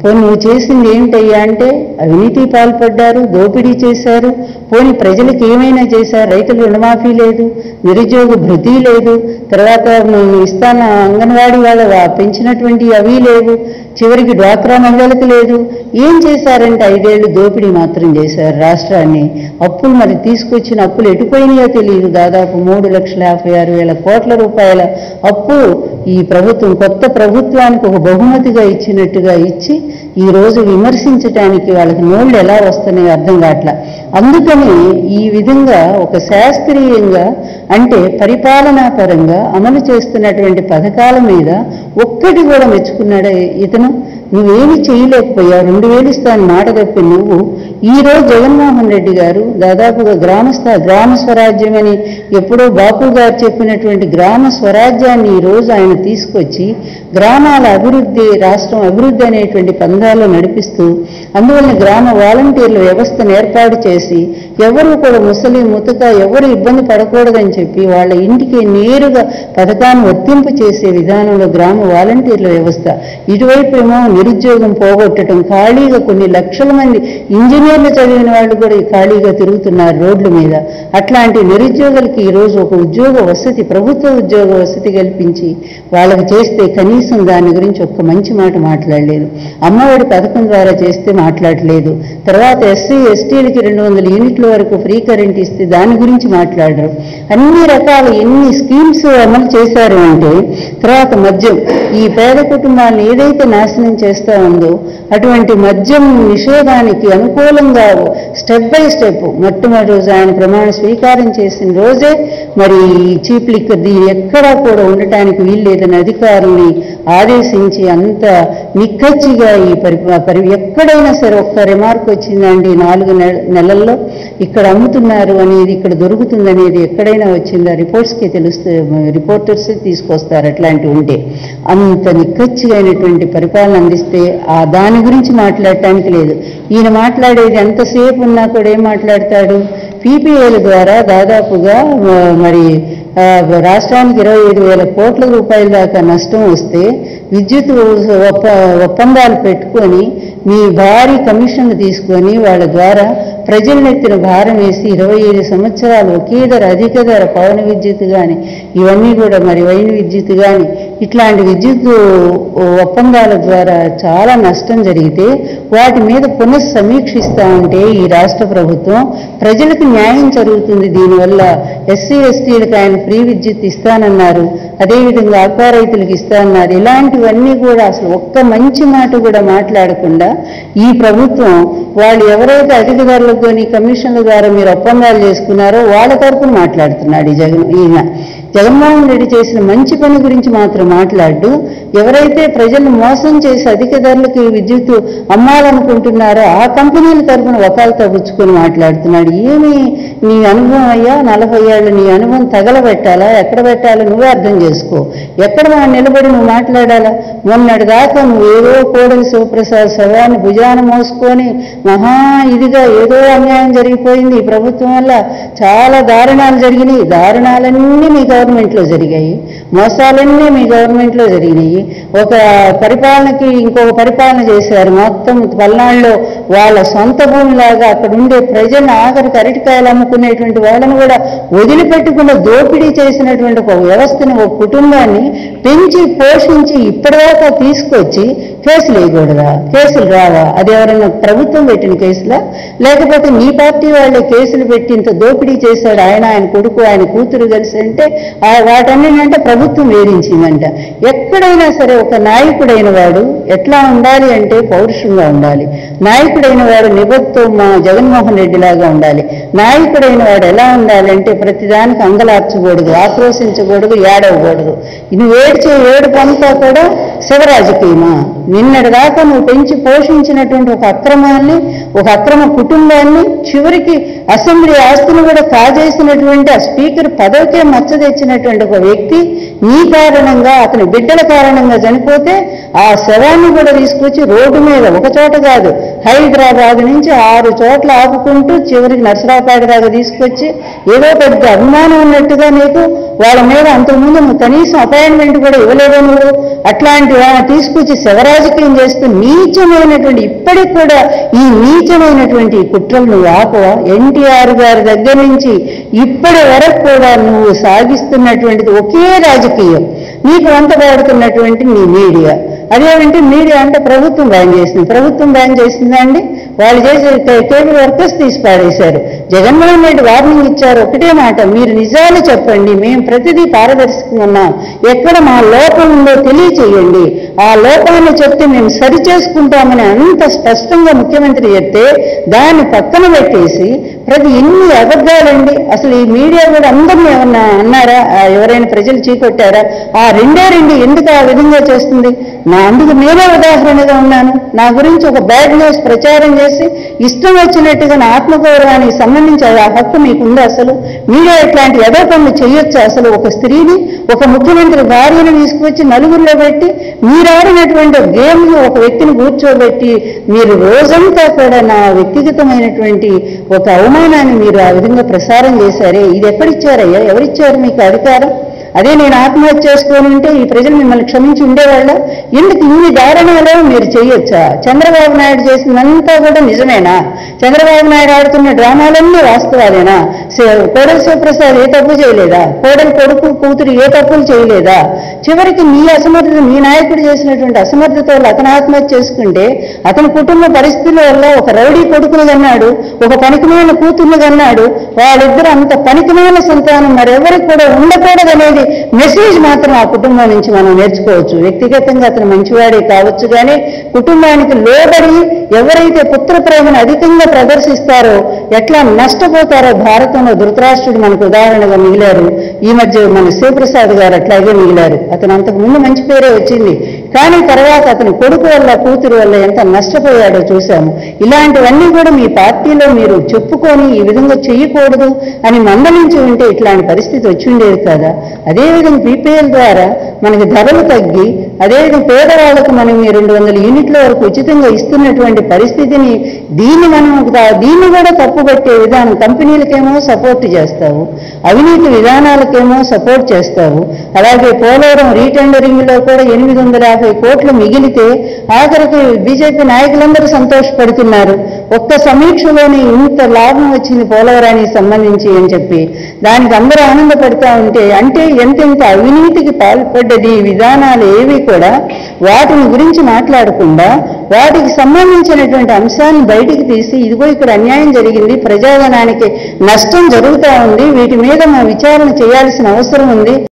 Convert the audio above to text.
పోనీ నువ్వు చేసింది ఏంటయ్యా అంటే అవినీతి పాల్పడ్డారు దోపిడీ చేశారు పోనీ ప్రజలకు ఏమైనా చేశారు రైతులు రుణమాఫీ లేదు నిరుద్యోగ భృతి లేదు తర్వాత మేము ఇస్తాన అంగన్వాడీ వాళ్ళ వా- పెంచినటువంటి అవి లేవు చివరికి డ్వాక్రా మహిళలకు లేదు ఏం చేశారంటే ఐదేళ్లు దోపిడీ మాత్రం చేశారు రాష్ట్రాన్ని అప్పులు మరి తీసుకొచ్చిన అప్పులు ఎటుపోయినాయో తెలియదు దాదాపు మూడు లక్షల యాభై ఆరు వేల కోట్ల రూపాయల అప్పు ఈ ప్రభుత్వం కొత్త ప్రభుత్వానికి ఒక బహుమతిగా ఇచ్చినట్టుగా ఇచ్చి ఈ రోజు విమర్శించటానికి వాళ్ళకి నోళ్ళు ఎలా వస్తున్నాయో అర్థం కావట్లా అందుకని ఈ విధంగా ఒక శాస్త్రీయంగా అంటే పరిపాలనా పరంగా అమలు చేస్తున్నటువంటి పథకాల మీద ఒక్కటి కూడా మెచ్చుకున్నాడా ఇతను నువ్వేమి చేయలేకపోయావు రెండు వేలు ఇస్తాను మాట తప్పి నువ్వు ఈ రోజు జగన్మోహన్ రెడ్డి గారు దాదాపుగా గ్రామ స్థా- గ్రామ స్వరాజ్యం అని ఎప్పుడో బాపు గారు చెప్పినటువంటి గ్రామ స్వరాజ్యాన్ని ఈ రోజు ఆయన తీసుకొచ్చి గ్రామాల అభివృద్ధి రాష్ట్రం అభివృద్ధి అనేటువంటి పందాలు నడిపిస్తూ అందువల్ల గ్రామ వాలంటీర్ల వ్యవస్థను ఏర్పాటు చేసి ఎవరు కూడా ముసలి ముతక ఎవరు ఇబ్బంది పడకూడదని చెప్పి వాళ్ళ ఇంటికి నేరుగా పథకాన్ని వర్తింపు చేసే విధానంలో గ్రామ వాలంటీర్ల వ్యవస్థ ఇటువైపు ఏమో నిరుద్యోగం పోగొట్టడం ఖాళీగా కొన్ని లక్షల మంది ఇంజనీర్లు చదివిన వాళ్ళు కూడా ఈ ఖాళీగా తిరుగుతున్నారు రోడ్ల మీద అట్లాంటి నిరుద్యోగులకి ఈరోజు ఒక ఉద్యోగ వసతి ప్రభుత్వ ఉద్యోగ వసతి కల్పించి వాళ్ళకి చేస్తే కనీసం దాని గురించి ఒక్క మంచి మాట మాట్లాడలేదు అమ్మఒడి పథకం ద్వారా చేస్తే మాట్లాడలేదు తర్వాత ఎస్సీ ఎస్టీలకి రెండు వందల యూనిట్ల వరకు ఫ్రీ కరెంట్ ఇస్తే దాని గురించి మాట్లాడరు అన్ని రకాల ఎన్ని స్కీమ్స్ అమలు చేశారు అంటే తర్వాత మద్యం ఈ పేద కుటుంబాలను ఏదైతే నాశనం చేస్తా ఉందో అటువంటి మద్యం నిషేధానికి అనుకూలంగా స్టెప్ బై స్టెప్ మొట్టమొదటి రోజు ఆయన ప్రమాణ స్వీకారం చేసిన రోజే మరి ఈ చీప్ లిక్కర్ దీని ఎక్కడా కూడా ఉండటానికి వీల్లేదని అధికారుల్ని ఆదేశించి అంత నిక్కచ్చిగా ఈ పరి పరి ఎక్కడైనా సరే ఒక్క రిమార్క్ వచ్చిందండి నాలుగు నె- నెలల్లో ఇక్కడ అమ్ముతున్నారు అనేది ఇక్కడ దొరుకుతుంది అనేది ఎక్కడైనా వచ్చిందా రిపోర్ట్స్కి తెలుస్తే రిపోర్టర్స్ తీసుకొస్తారు అట్లాంటివి ఉంటే అంత నిక్కచ్చిగా అయినటువంటి పరిపాలన అందిస్తే ఆ దాని గురించి మాట్లాడటానికి లేదు ఈయన మాట్లాడేది ఎంతసేపు ఉన్నా కూడా ఏం మాట్లాడతాడు పీపీఏల ద్వారా దాదాపుగా ఆ, మరి ఆ, రాష్ట్రానికి ఇరవై ఐదు వేల కోట్ల రూపాయల దాకా నష్టం వస్తే విద్యుత్ ఒప్ప ఒప్పందాలు పెట్టుకొని మీ భారీ కమిషన్లు తీసుకొని వాళ్ళ ద్వారా ప్రజలనెత్తిన భారం వేసి ఇరవై ఐదు సంవత్సరాలు ఒకే ధర అధిక ధర పవన విద్యుత్ కానీ ఇవన్నీ కూడా మరి వైన్ విద్యుత్ కానీ ఇట్లాంటి విద్యుత్ ఒప్పందాల ద్వారా చాలా నష్టం జరిగితే వాటి మీద పునఃసమీక్షిస్తా ఉంటే ఈ రాష్ట్ర ప్రభుత్వం ప్రజలకు న్యాయం జరుగుతుంది దీనివల్ల ఎస్సీ ఎస్టీలకు ఆయన ఫ్రీ విద్యుత్ ఇస్తానన్నారు అదేవిధంగా ఆక్వా రైతులకు ఇస్తానన్నారు ఇలాంటివన్నీ కూడా అసలు ఒక్క మంచి మాట కూడా మాట్లాడకుండా ఈ ప్రభుత్వం వాళ్ళు ఎవరైతే అధిక ధరలకు కొని కమిషన్ల ద్వారా మీరు ఒప్పందాలు చేసుకున్నారో వాళ్ళ తరపున మాట్లాడుతున్నాడు ఈ జగన్ ఈయన జగన్మోహన్ రెడ్డి చేసిన మంచి పని గురించి మాత్రం మాట్లాడు ఎవరైతే ప్రజలను మోసం చేసి అధిక ధరలకు ఈ విద్యుత్ అమ్మాలనుకుంటున్నారో ఆ కంపెనీల తరపున వకాలతో పుచ్చుకొని మాట్లాడుతున్నాడు ఏమి నీ అనుభవం అయ్యా నలభై ఏళ్ళు నీ అనుభవం తగలబెట్టాలా ఎక్కడ పెట్టాలో నువ్వే అర్థం చేసుకో ఎక్కడ మనం నిలబడి నువ్వు మాట్లాడాలా మొన్నటి దాకా నువ్వు ఏదో కోడలి శివప్రసాద్ శవాన్ని భుజాన మోసుకొని మహా ఇదిగా ఏదో అన్యాయం జరిగిపోయింది ఈ ప్రభుత్వం వల్ల చాలా దారుణాలు జరిగినాయి దారుణాలన్నీ మీ గవర్నమెంట్లో జరిగాయి మోసాలన్నీ మీ గవర్నమెంట్లో జరిగినాయి ఒక పరిపాలనకి ఇంకొక పరిపాలన చేశారు మొత్తం పల్నాడులో వాళ్ళ సొంత భూమిలాగా అక్కడ ఉండే ప్రజలను ఆఖరికి అరటికాయలు అమ్ముకునేటువంటి వాళ్ళని కూడా వదిలిపెట్టకుండా దోపిడీ చేసినటువంటి ఒక వ్యవస్థని ఒక కుటుంబాన్ని పెంచి పోషించి ఇప్పటిదాకా తీసుకొచ్చి కేసులు వేయకూడదా కేసులు రావా అది ఎవరైనా ప్రభుత్వం పెట్టిన కేసులా లేకపోతే నీ పార్టీ వాళ్ళే కేసులు పెట్టి ఇంత దోపిడీ చేశాడు ఆయన ఆయన కొడుకు ఆయన కూతురు కలిసి అంటే ఆ వాటన్నింటింటే ప్రభుత్వం వేధించిందంట ఎక్కడైనా సరే ఒక నాయకుడైన వాడు ఎట్లా ఉండాలి అంటే పౌరుషంగా ఉండాలి నాయకుడైన వాడు నిబద్ధతో మా జగన్మోహన్ రెడ్డి లాగా ఉండాలి నాయకుడైన వాడు ఎలా ఉండాలి అంటే ప్రతిదానికి అంగలార్చకూడదు ఆక్రోశించకూడదు ఏడవకూడదు నువ్వు ఏడ్చే ఏడుపు అంతా కూడా శివరాజకీయమా నిన్నటి దాకా నువ్వు పెంచి పోషించినటువంటి ఒక అక్రమాన్ని ఒక అక్రమ కుటుంబాన్ని చివరికి అసెంబ్లీ ఆస్తులు కూడా కాజేసినటువంటి ఆ స్పీకర్ పదవికే మచ్చ తెచ్చినటువంటి ఒక వ్యక్తి నీ కారణంగా అతని బిడ్డల కారణంగా చనిపోతే ఆ శవాన్ని కూడా తీసుకొచ్చి రోడ్డు మీద ఒక చోట కాదు హైదరాబాద్ నుంచి ఆరు చోట్ల ఆపుకుంటూ చివరికి నర్సరావుపేట దాకా తీసుకొచ్చి ఏదో పెద్ద అభిమానం ఉన్నట్టుగా నీకు వాళ్ళ మీద అంతకుముందు నువ్వు కనీసం అపాయింట్మెంట్ కూడా ఇవ్వలేవు నువ్వు అట్లాంటి వాళ్ళని తీసుకొచ్చి శవరాజకీయం చేస్తూ నీచమైనటువంటి ఇప్పటికి కూడా ఈ నీచమైనటువంటి కుట్రలు నువ్వు ఆపవా ఎన్టీఆర్ గారి దగ్గర నుంచి ఇప్పటి వరకు కూడా నువ్వు సాగిస్తున్నటువంటిది ఒకే రాజకీయం నీకు వంతపాడుతున్నటువంటి నీ మీడియా అదేమంటే మీడియా అంటే ప్రభుత్వం బ్యాన్ చేసింది ప్రభుత్వం బ్యాన్ చేసిందా అండి వాళ్ళు చేసే కే- కేబుల్ వర్కర్స్ తీసి పాడేశారు జగన్మోహన్ రెడ్డి వార్నింగ్ ఇచ్చారు ఒకటే మాట మీరు నిజాలు చెప్పండి మేము ప్రతిదీ పారదర్శకంగా ఉన్నాం ఎక్కడ మా లోపం ఉందో తెలియచేయండి ఆ లోపాన్ని చెప్తే మేము సరి చేసుకుంటామని అంత స్పష్టంగా ముఖ్యమంత్రి చెప్తే దాన్ని పక్కన పెట్టేసి ప్రతి ఎన్ని అబద్ధాలండి అసలు ఈ మీడియా కూడా అందరినీ ఏమన్నా అన్నారా ఆ ఎవరైనా ప్రజలు చీకొట్టారా ఆ రెండే రెండు ఎందుకు ఆ విధంగా చేస్తుంది నా అందుకు నేనే ఉదాహరణగా ఉన్నాను నా గురించి ఒక బ్యాడ్ న్యూస్ ప్రచారం చేసి ఇష్టం వచ్చినట్టుగా నా ఆత్మగౌరవానికి సంబంధించి ఆ హక్కు మీకుందా అసలు మీడియా ఇట్లాంటి ఎదో పనులు చేయొచ్చు అసలు ఒక స్త్రీని ఒక ముఖ్యమంత్రి భార్యను తీసుకువచ్చి నలుగురిలో పెట్టి మీరు ఆడినటువంటి గేమ్ ఒక వ్యక్తిని కూర్చోబెట్టి మీరు రోజంతా కూడా నా వ్యక్తిగతమైనటువంటి ఒక అవమానాన్ని మీరు ఆ విధంగా ప్రసారం చేశారే ఇది ఎక్కడిచ్చారయ్యా ఎవరిచ్చారు మీకు అధికారం అదే నేను ఆత్మహత్య చేసుకొని ఉంటే ఈ ప్రజలు మిమ్మల్ని క్షమించి ఉండేవాళ్ళ ఎందుకు ఇన్ని దారుణాలు మీరు చేయొచ్చా చంద్రబాబు నాయుడు చేసిందంతా కూడా నిజమేనా చంద్రబాబు నాయుడు ఆడుతున్న డ్రామాలన్నీ వాస్తవాలేనా శ- కోడలి శివప్రసాద్ ఏ తప్పు చేయలేదా కోడలి కొడుకు కూతురు ఏ తప్పులు చేయలేదా చివరికి మీ అసమర్థత మీ నాయకుడు చేసినటువంటి అసమర్థత వల్ల అతను ఆత్మహత్య చేసుకుంటే అతని కుటుంబ పరిస్థితుల వల్ల ఒక రౌడీ కొడుకును కన్నాడు ఒక పనికిమాలిన కూతుర్ని కన్నాడు వాళ్ళిద్దరు అంత పనికిమాలిన సంతానం మరెవరికి కూడా ఉండకూడదనేది మెసేజ్ మాత్రం ఆ కుటుంబం నుంచి మనం నేర్చుకోవచ్చు వ్యక్తిగతంగా అతను మంచివాడే కావచ్చు కానీ కుటుంబానికి లోబడి ఎవరైతే పుత్ర ప్రేమను అధికంగా ప్రదర్శిస్తారో ఎట్లా నష్టపోతారో భారతంలో ధృతరాష్ట్రుడు మనకు ఉదాహరణగా మిగిలారు ఈ మధ్య మన శివప్రసాద్ గారు అట్లాగే మిగిలారు అతను అంతకు ముందు మంచి పేరే వచ్చింది కానీ తర్వాత అతని కొడుకు వల్ల కూతురు వల్ల ఎంత నష్టపోయాడో చూశాము ఇలాంటివన్నీ కూడా మీ పార్టీలో మీరు చెప్పుకొని ఈ విధంగా చేయకూడదు అని మందలించి ఉంటే ఇట్లాంటి పరిస్థితి వచ్చి ఉండేది కదా అదేవిధంగా పీపీఎల్ ద్వారా మనకి ధరలు తగ్గి అదేవిధంగా పేదవాళ్ళకు మనం ఈ రెండు వందల యూనిట్ల వరకు ఉచితంగా ఇస్తున్నటువంటి పరిస్థితిని దీన్ని మనం దా- దీన్ని కూడా తప్పుపట్టే విధానం కంపెనీలకేమో సపోర్ట్ చేస్తావు అవినీతి విధానాలకేమో సపోర్ట్ చేస్తావు అలాగే పోలవరం రీటెండరింగ్ లో కూడా ఎనిమిది వందల యాభై కోట్లు మిగిలితే ఆఖరికి బీజేపీ నాయకులందరూ సంతోషపడుతున్నారు ఒక్క సమీక్షలోనే ఇంత లాభం వచ్చింది పోలవరానికి సంబంధించి అని చెప్పి దానికి అందరూ ఆనందపడతా ఉంటే అంటే ఎంతెంత అవినీతికి పాల్పడ్డది ఈ విధానాలు ఏవి కూడా వాటిని గురించి మాట్లాడకుండా వాటికి సంబంధించినటువంటి అంశాన్ని బయటికి తీసి ఇదిగో ఇక్కడ అన్యాయం జరిగింది ప్రజాధనానికి నష్టం జరుగుతా ఉంది వీటి మీద మా విచారణ చేయాల్సిన అవసరం ఉంది